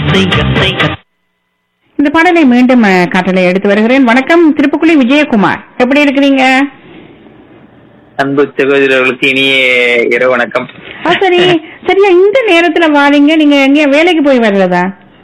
கத்தை கத்தை கத்தை இந்த பாடலை மீண்டும் அஹ், காற்றலை எடுத்து வருகிறேன் வணக்கம் திருப்புக்குழி விஜயகுமார் எப்படி இருக்கிறீங்க அன்பு சகோதரர்களுக்கு இனிய இரவு வணக்கம் ஆ, சரி சரியா இந்த நேரத்துல வாரீங்க நீங்க எங்க வேலைக்கு போய் வர்றதா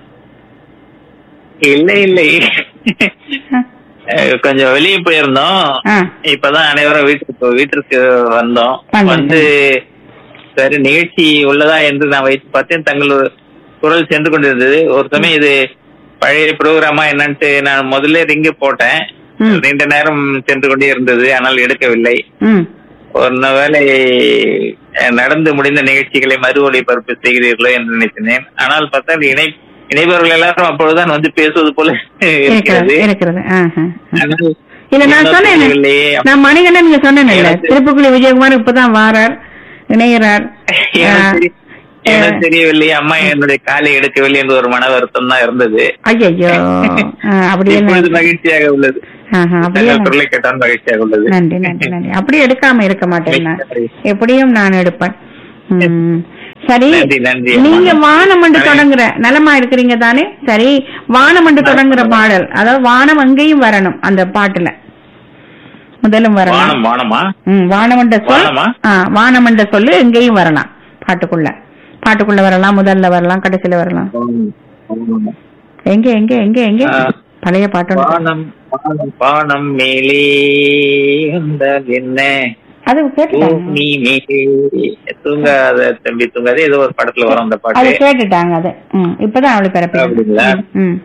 இல்லை இல்லை ஆ, அஹ் கொஞ்சம் வெளியே போயிருந்தோம் ஆ. இப்பதான் அனைவரும் வீட்டுக்கு வீட்டிற்கு வந்தோம் வாங்க. வந்து சரி நிகழ்ச்சி உள்ளதா என்று நான் வைத்து பார்த்தேன் தங்கள் குரல் சென்று கொண்டிருந்தது ஒரு சமயம் இது பழைய ப்ரோக்ராமா என்னன்ட்டு நான் முதல்ல ரிங்கு போட்டேன் ம். நீண்ட நேரம் சென்று கொண்டே இருந்தது ஆனால் எடுக்கவில்லை ம் ஒரு வேளை அஹ், நடந்து முடிந்த நிகழ்ச்சிகளை மறு ஒளிபரப்பு செய்கிறீர்களோ என்று நினைத்தேன் ஆனால் பார்த்தா இணை இணைபவர்கள் எல்லாரும் அப்பொழுதுதான் வந்து பேசுவது போல இருக்கிறது இருக்கிறது இருக்கிறது ஆஹா. ஆனால் இல்ல நான் என்ன சொன்னேன் தெரியவில்லையே. நான் மணிகண்டன் நீங்க சொன்னேன் எனக்கு- திருப்புக்குழி விஜயகுமார் இப்பதான் வாரார் இணைகிறார் எனக்கு ஆ, தெரி- எனக்கு தெரியவில்லை அம்மா என்னுடைய காலை எடுக்கவில்லை என்று ஒரு மன வருத்தம் தான் இருந்தது ஐயையோ ஆ, அப்படியே இப்பொழுது நன்றி. மகிழ்ச்சியாக உள்ளது ஆஹா, அப்படியே தங்கள் நன்றி. குரலை கேட்டால் மகிழ்ச்சியாக உள்ளது நன்றி நன்றி நன்றி அப்படி எடுக்காம இருக்க மாட்டேன் நான் நன்றி. எப்படியும் நான் எடுப்பேன் ம். சரி நன்றி, நன்றி. நீங்க வானமண்டு தொடங்குற நலமா இருக்கிறீங்க தானே சரி வானமண்டு தொடங்குற பாடல் அதாவது வானம் அங்கேயும் வரணும் அந்த பாட்டுல முதலும் வரலாம் வானம் வானமா ம் வானமண்ட சொல் வானமா? ஆ, வானமண்ட சொல்லு எங்கேயும் வரலாம் பாட்டுக்குள்ள பாட்டுக்குள்ள வரலாம் முதல்ல வரலாம் கடைசியில வரலாம் எங்க எங்க எங்க எங்க ஆ. பழைய பாட்டு ஒண்ணு. வானம் வானம் வானம் மேலே வந்தால் என்ன அது கேட்டுட்டாங்க பூமி மேலே தூங்காத தம்பி தூங்காத ஏதோ ஒரு படத்துல வரும் அந்த அது பாட்டு கேட்டுட்டாங்க அது ம் இப்பதான் அவளை அப்படிங்களா? பிறப்பு ம்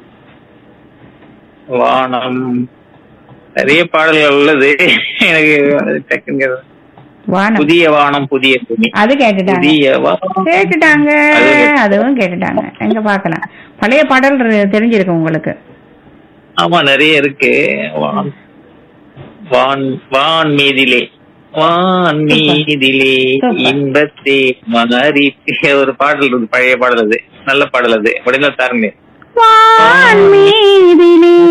வானம் நிறைய பாடல்கள் உள்ளது எனக்கு டக்குங்க வானம் புதிய வானம் புதிய பூமி அது கேட்டுட்டாங்க புதிய வானம் கேட்டுட்டாங்க அது கேட்டு- அதுவும் கேட்டுட்டாங்க எங்க பாக்கலாம் பழைய பாடல் ரு- தெரிஞ்சிருக்கு உங்களுக்கு ஆமா நிறைய இருக்கு வான் வான் வான் மீதிலே வான் மீதிலே சூப்பர். இன்பத்தே மகரி ஒரு பாடல் இருக்கு பழைய பாடல் அது நல்ல பாடல் அது முடிந்தா தாருங்க வான் மீதிலே